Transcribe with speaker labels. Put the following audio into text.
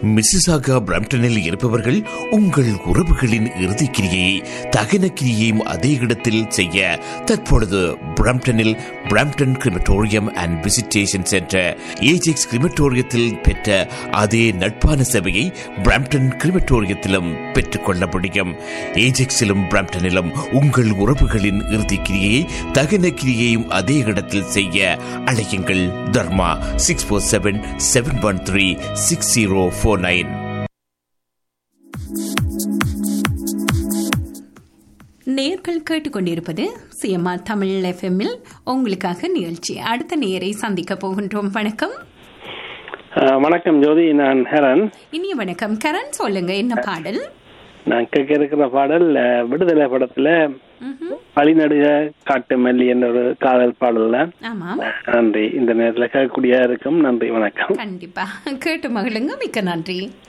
Speaker 1: Mississauga பிரம்டனில் இருப்பவர்கள் உங்கள் உறவுகளின் இறுதிக்கிரியை தகன கிரியையும் அதே இடத்தில் செய்ய தற்பொழுது பிரம்டனில் Brampton crematorium and visitation centre Ajax கிரிமட்டோரியத்தில் பெற்ற அதே நட்பான சேவையை பிரம்டன் கிரிமட்டோரியத்திலும் பெற்றுக்கொள்ள முடியும் ஏஜெக்ஸிலும் பிரம்டனிலும் உங்கள் உறவுகளின் இறுதிக்கிரியை தகன கிரியையும் அதே இடத்தில் செய்ய அழையுங்கள் Dharma six four seven seven one three six zero four nine
Speaker 2: நேர்கள் கேட்டுக்கொண்டிருப்பது சிஎம்ஆர் தமிழ் எஃப்எம்மில் உங்களுக்காக நிகழ்ச்சி அடுத்த நேரை சந்திக்க போகின்றோம் வணக்கம்
Speaker 3: அஹ், வணக்கம் ஜோதி நான் ஹெரன்
Speaker 2: இனிய வணக்கம் கரண் சொல்லுங்க என்ன பாடல்
Speaker 3: நான் கேட்க இருக்கிற பாடல் அஹ், விடுதலை படத்துல வழிநடுக காட்டு மல்லி என்ற ஒரு காதல் பாடல்ல
Speaker 2: ஆமாம்
Speaker 3: நன்றி இந்த நேரத்தில் கேட்கக்கூடியா இருக்கும் நன்றி வணக்கம்
Speaker 2: கண்டிப்பா கேட்டு மகிழுங்க மிக்க நன்றி